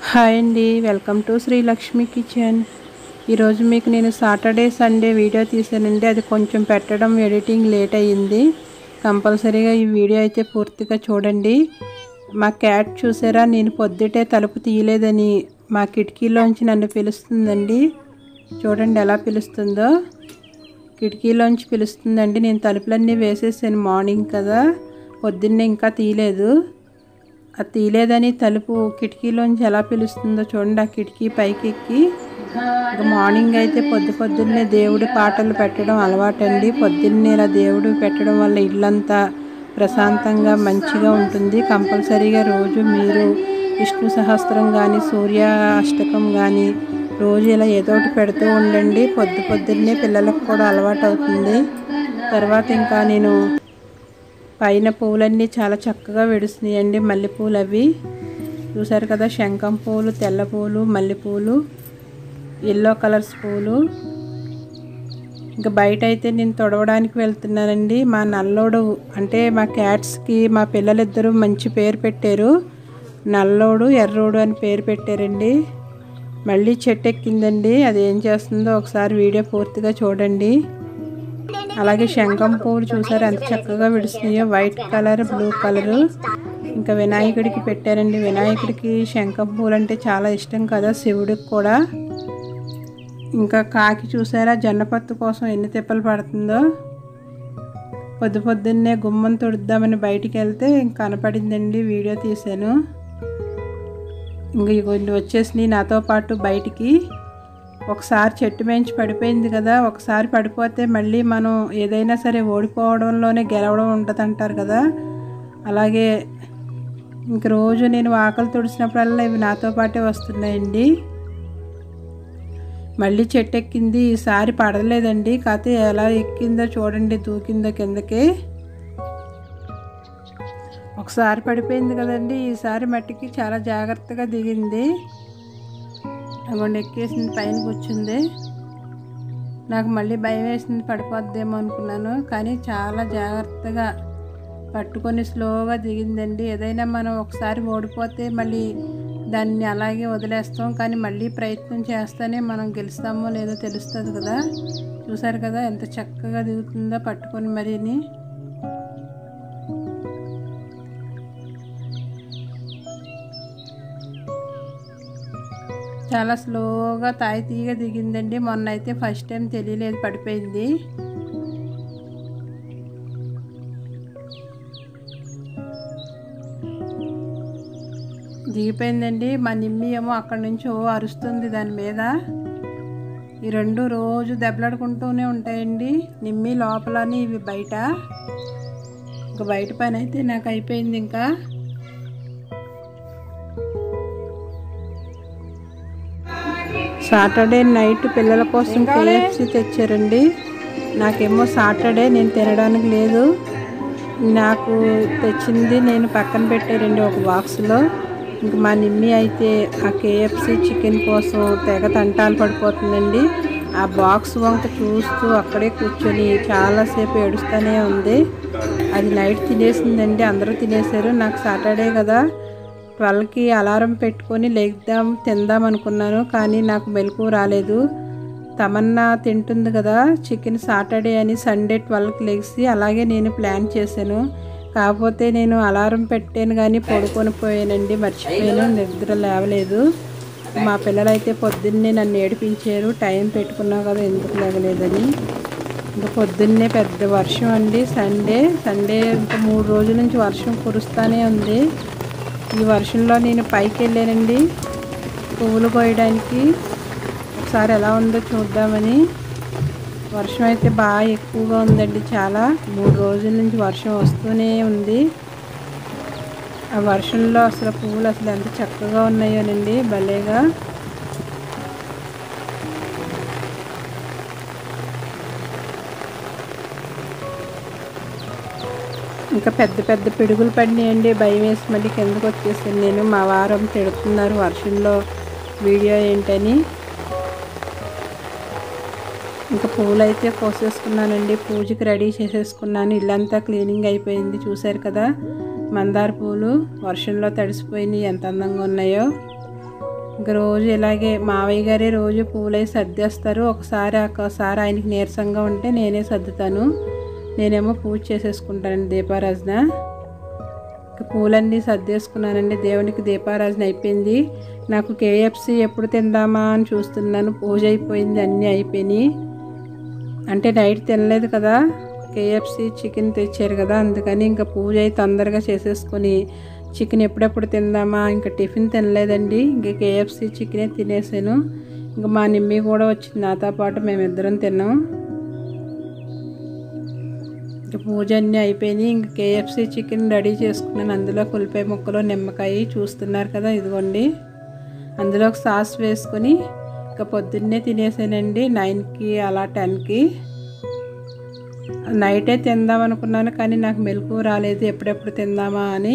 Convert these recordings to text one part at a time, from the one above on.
hi అండి welcome to Srilakshmi kitchen ఈరోజు మీకు నేను సాటర్డే సండే వీడియో తీసానండి అది కొంచెం పెట్టడం ఎడిటింగ్ లేట్ అయ్యింది కంపల్సరీగా ఈ వీడియో అయితే పూర్తిగా చూడండి మా క్యాట్ చూసారా నేను పొద్దుటే తలుపు తీయలేదని మా కిటికీలోంచి నన్ను పిలుస్తుందండి చూడండి ఎలా పిలుస్తుందో కిటికీలోంచి పిలుస్తుందండి నేను తలుపులన్నీ వేసేసాను మార్నింగ్ కదా పొద్దున్నే ఇంకా తీయలేదు అది తీయలేదని తలుపు కిటికీలోంచి ఎలా పిలుస్తుందో చూడండి ఆ కిటికీ పైకి ఎక్కి ఇంకా మార్నింగ్ అయితే పొద్దు పొద్దున్నే దేవుడి పాటలు పెట్టడం అలవాటండి పొద్దున్నే ఇలా దేవుడు పెట్టడం వల్ల ఇల్లంతా ప్రశాంతంగా మంచిగా ఉంటుంది కంపల్సరీగా రోజు మీరు విష్ణు సహస్రం కానీ సూర్య అష్టకం కానీ రోజు ఇలా ఏదో ఒకటి పెడుతూ ఉండండి పొద్దు పొద్దున్నే పిల్లలకు కూడా అలవాటు అవుతుంది తర్వాత ఇంకా నేను పైన పువ్వులన్నీ చాలా చక్కగా వెడుస్తున్నాయండి మల్లెపూలు అవి చూసారు కదా శంఖం పూలు తెల్ల పూలు మల్లెపూలు ఎల్లో కలర్స్ పూలు ఇంకా బయట అయితే నేను తొడవడానికి వెళ్తున్నానండి మా నల్లోడు అంటే మా క్యాట్స్కి మా పిల్లలిద్దరూ మంచి పేరు పెట్టారు నల్లోడు ఎర్రోడు అని పేరు పెట్టారండి మళ్ళీ చెట్టు ఎక్కిందండి అది ఏం చేస్తుందో ఒకసారి వీడియో పూర్తిగా చూడండి అలాగే శంఖం పువ్వులు చూసారు ఎంత చక్కగా విడుస్తున్నాయో వైట్ కలర్ బ్లూ కలరు ఇంకా వినాయకుడికి పెట్టారండి వినాయకుడికి శంఖం పువ్వులు అంటే చాలా ఇష్టం కదా శివుడికి కూడా ఇంకా కాకి చూసారా జొన్నపత్తు కోసం ఎన్ని తిప్పలు పడుతుందో పొద్దు పొద్దున్నే గుమ్మం తుడుద్దామని బయటికి వెళ్తే ఇంక కనపడిందండి వీడియో తీశాను ఇంక ఇగోండి వచ్చేసినాయి నాతో పాటు బయటికి ఒకసారి చెట్టు మేంచి పడిపోయింది కదా ఒకసారి పడిపోతే మళ్ళీ మనం ఏదైనా సరే ఓడిపోవడంలోనే గెలవడం ఉంటుంది అంటారు కదా అలాగే ఇంక రోజు నేను ఆకలి తుడిచినప్పుడల్లా ఇవి నాతో పాటే వస్తున్నాయండి మళ్ళీ చెట్టు ఎక్కింది ఈసారి పడలేదండి కాకపోతే ఎలా ఎక్కిందో చూడండి దూకిందో కిందకి ఒకసారి పడిపోయింది కదండి ఈసారి మట్టికి చాలా జాగ్రత్తగా దిగింది అగోండి ఎక్కేసింది పైన కూర్చుంది నాకు మళ్ళీ భయం వేసింది పడిపోద్దేమో అనుకున్నాను కానీ చాలా జాగ్రత్తగా పట్టుకొని స్లోగా దిగిందండి ఏదైనా మనం ఒకసారి ఓడిపోతే మళ్ళీ దాన్ని అలాగే వదిలేస్తాం కానీ మళ్ళీ ప్రయత్నం చేస్తేనే మనం గెలుస్తామో లేదో తెలుస్తుంది కదా చూసారు కదా ఎంత చక్కగా దిగుతుందో పట్టుకొని మరీని చాలా స్లోగా తాయితీగా దిగిందండి మొన్న అయితే ఫస్ట్ టైం తెలియలేదు పడిపోయింది దిగిపోయిందండి మా నిమ్మి ఏమో అక్కడి నుంచి ఓ అరుస్తుంది దాని మీద ఈ రెండు రోజు దెబ్బలాడుకుంటూనే ఉంటాయండి నిమ్మి లోపలని ఇవి బయట ఇంకా బయట పని అయితే నాకు అయిపోయింది ఇంకా సాటర్డే నైట్ పిల్లల కోసం కేఎఫ్సి తెచ్చారండి నాకేమో సాటర్డే నేను తినడానికి లేదు నాకు తెచ్చింది నేను పక్కన పెట్టారండి ఒక బాక్స్లో ఇంక మా నిమ్మి అయితే ఆ కేఎఫ్సి చికెన్ కోసం తెగ తంటాలు పడిపోతుందండి ఆ బాక్స్ వంక చూస్తూ అక్కడే కూర్చొని చాలాసేపు ఏడుస్తూనే ఉంది అది నైట్ తినేసిందండి అందరూ తినేశారు నాకు సాటర్డే కదా ట్వెల్వ్కి అలారం పెట్టుకొని లేద్దాం తిందాం అనుకున్నాను కానీ నాకు మెలకు రాలేదు తమన్నా తింటుంది కదా చికెన్ సాటర్డే అని సండే ట్వెల్వ్కి లెగిసి అలాగే నేను ప్లాన్ చేశాను కాకపోతే నేను అలారం పెట్టాను కానీ పడుకొని పోయానండి మర్చిపోయాను నిద్ర లేవలేదు మా పిల్లలైతే పొద్దున్నే నన్ను ఏడిపించారు టైం పెట్టుకున్నావు కదా ఎందుకు లేవలేదని ఇంకా పొద్దున్నే పెద్ద వర్షం అండి సండే సండే ఇంకా మూడు రోజుల నుంచి వర్షం కురుస్తూనే ఉంది ఈ వర్షంలో నేను పైకి వెళ్ళానండి పువ్వులు కోయడానికి ఒకసారి ఎలా ఉందో చూద్దామని వర్షం అయితే బాగా ఎక్కువగా ఉందండి చాలా మూడు రోజుల నుంచి వర్షం వస్తూనే ఉంది ఆ వర్షంలో అసలు పువ్వులు అసలు ఎంత చక్కగా ఉన్నాయోనండి భలేగా ఇంకా పెద్ద పెద్ద పిడుగులు పడినాయండి భయం వేసి మళ్ళీ కిందకు వచ్చేసాను నేను మా వారం తిడుతున్నారు వర్షంలో వీడియో ఏంటని ఇంకా పూలు అయితే కోసేసుకున్నానండి పూజకి రెడీ చేసేసుకున్నాను ఇల్లంతా క్లీనింగ్ అయిపోయింది చూశారు కదా మందార పూలు వర్షంలో తడిసిపోయినాయి ఎంత అందంగా ఉన్నాయో ఇంక రోజు ఇలాగే మావయ్య గారే రోజు పువ్వులై సర్దేస్తారు ఒకసారి ఒకసారి ఆయనకి నీరసంగా ఉంటే నేనే సర్దుతాను నేనేమో పూజ చేసేసుకుంటానండి దీపారాజన ఇక పూలన్నీ సర్దేసుకున్నానండి దేవునికి దీపారాజన అయిపోయింది నాకు కేఎఫ్సి ఎప్పుడు తిందామా అని చూస్తున్నాను పూజ అయిపోయింది అన్నీ అయిపోయినాయి అంటే నైట్ తినలేదు కదా కేఎఫ్సి చికెన్ తెచ్చారు కదా అందుకని ఇంకా పూజ అయి తొందరగా చేసేసుకొని చికెన్ ఎప్పుడెప్పుడు తిందామా ఇంకా టిఫిన్ తినలేదండి ఇంకా కేఎఫ్సి చికెనే తినేసాను ఇంకా మా నిమ్మి కూడా వచ్చింది నాతో పాటు మేమిద్దరం తిన్నాం ఇంకా పూజ అన్నీ అయిపోయినాయి ఇంకా కేఎఫ్సి చికెన్ రెడీ చేసుకున్నాను అందులో కులిపాయ ముక్కలు నిమ్మకాయ చూస్తున్నారు కదా ఇదిగోండి అందులో ఒక సాస్ వేసుకొని ఇంకా పొద్దున్నే తినేసానండి నైన్కి అలా టెన్కి నైటే తిందాం అనుకున్నాను కానీ నాకు మెలకు రాలేదు ఎప్పుడెప్పుడు తిందామా అని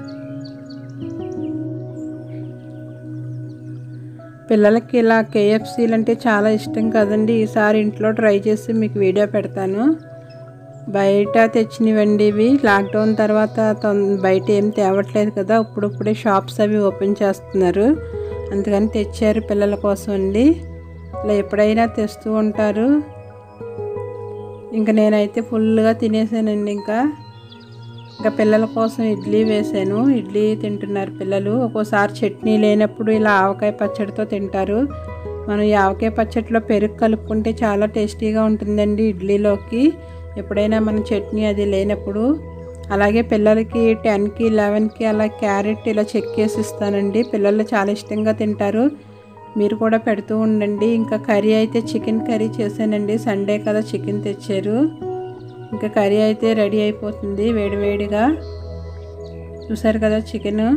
పిల్లలకి ఇలా కేఎఫ్సీలు అంటే చాలా ఇష్టం కదండి ఈసారి ఇంట్లో ట్రై చేసి మీకు వీడియో పెడతాను బయట తెచ్చినవండి ఇవి లాక్డౌన్ తర్వాత తొం- బయట ఏం తేవట్లేదు కదా ఇప్పుడిప్పుడే షాప్స్ అవి ఓపెన్ చేస్తున్నారు అందుకని తెచ్చారు పిల్లల కోసం అండి ఇలా ఎప్పుడైనా తెస్తూ ఉంటారు ఇంకా నేనైతే ఫుల్గా తినేసానండి ఇంకా ఇంకా పిల్లల కోసం ఇడ్లీ వేసాను ఇడ్లీ తింటున్నారు పిల్లలు ఒక్కోసారి చట్నీ లేనప్పుడు ఇలా ఆవకాయ పచ్చడితో తింటారు మనం ఈ ఆవకాయ పచ్చడిలో పెరుగు కలుపుకుంటే చాలా టేస్టీగా ఉంటుందండి ఇడ్లీలోకి ఎప్పుడైనా మన చట్నీ అది లేనప్పుడు అలాగే పిల్లలకి టెన్కి లెవెన్కి అలా క్యారెట్ ఇలా చెక్కేసి ఇస్తానండి పిల్లలు చాలా ఇష్టంగా తింటారు మీరు కూడా పెడుతూ ఉండండి ఇంకా కర్రీ అయితే చికెన్ కర్రీ చేశానండి సండే కదా చికెన్ తెచ్చారు ఇంకా కర్రీ అయితే రెడీ అయిపోతుంది వేడివేడిగా చూసారు కదా చికెన్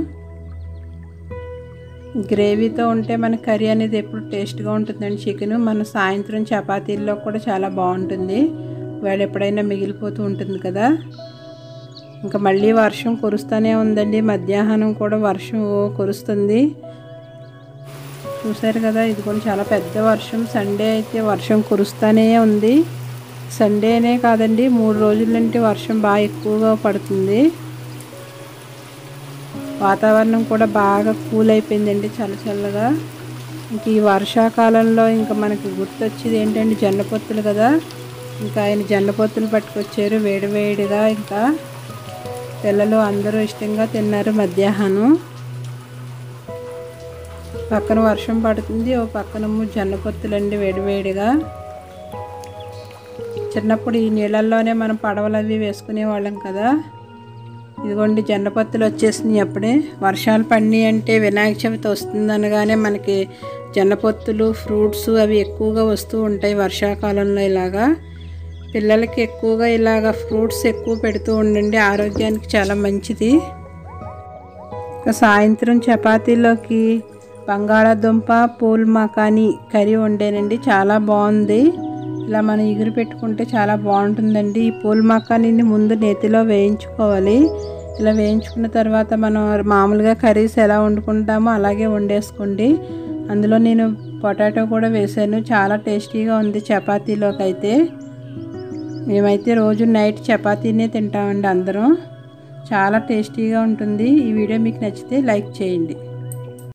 గ్రేవీతో ఉంటే మన కర్రీ అనేది ఎప్పుడు టేస్ట్గా ఉంటుందండి చికెన్ మన సాయంత్రం చపాతీల్లో కూడా చాలా బాగుంటుంది వాళ్ళు ఎప్పుడైనా మిగిలిపోతూ ఉంటుంది కదా ఇంకా మళ్ళీ వర్షం కురుస్తూనే ఉందండి మధ్యాహ్నం కూడా వర్షం కురుస్తుంది చూసారు కదా ఇది కూడా చాలా పెద్ద వర్షం సండే అయితే వర్షం కురుస్తూనే ఉంది సండేనే కాదండి మూడు రోజుల నుండి వర్షం బాగా ఎక్కువగా పడుతుంది వాతావరణం కూడా బాగా కూల్ అయిపోయిందండి చల్ల చల్లగా ఇంక ఈ వర్షాకాలంలో ఇంకా మనకి గుర్తొచ్చేది ఏంటంటే జొన్నపొత్తులు కదా ఇంకా ఆయన జొన్నపొత్తులు పట్టుకొచ్చారు వేడివేడిగా ఇంకా పిల్లలు అందరూ ఇష్టంగా తిన్నారు మధ్యాహ్నం పక్కన వర్షం పడుతుంది ఓ పక్కనేమో జొన్నపొత్తులండి వేడివేడిగా చిన్నప్పుడు ఈ నీళ్ళల్లోనే మనం పడవలు అవి వేసుకునే వాళ్ళం కదా ఇదిగోండి జొన్నపత్తులు వచ్చేసినాయి అప్పుడే వర్షాలు పడినాయి అంటే వినాయక చవితి వస్తుందనగానే మనకి జొన్నపొత్తులు ఫ్రూట్స్ అవి ఎక్కువగా వస్తూ ఉంటాయి వర్షాకాలంలో ఇలాగా పిల్లలకి ఎక్కువగా ఇలాగ ఫ్రూట్స్ ఎక్కువ పెడుతూ ఉండండి ఆరోగ్యానికి చాలా మంచిది ఇంకా సాయంత్రం చపాతీలోకి బంగాళాదుంప పూల్ మకాని కర్రీ వండానండి చాలా బాగుంది ఇలా మనం ఎగురు పెట్టుకుంటే చాలా బాగుంటుందండి ఈ పూల్ మకానీని ముందు నేతిలో వేయించుకోవాలి ఇలా వేయించుకున్న తర్వాత మనం మామూలుగా కర్రీస్ ఎలా వండుకుంటామో అలాగే వండేసుకోండి అందులో నేను పొటాటో కూడా వేసాను చాలా టేస్టీగా ఉంది చపాతీలోకి అయితే మేమైతే రోజు నైట్ చపాతీనే తింటామండి అందరం చాలా టేస్టీగా ఉంటుంది ఈ వీడియో మీకు నచ్చితే లైక్ చేయండి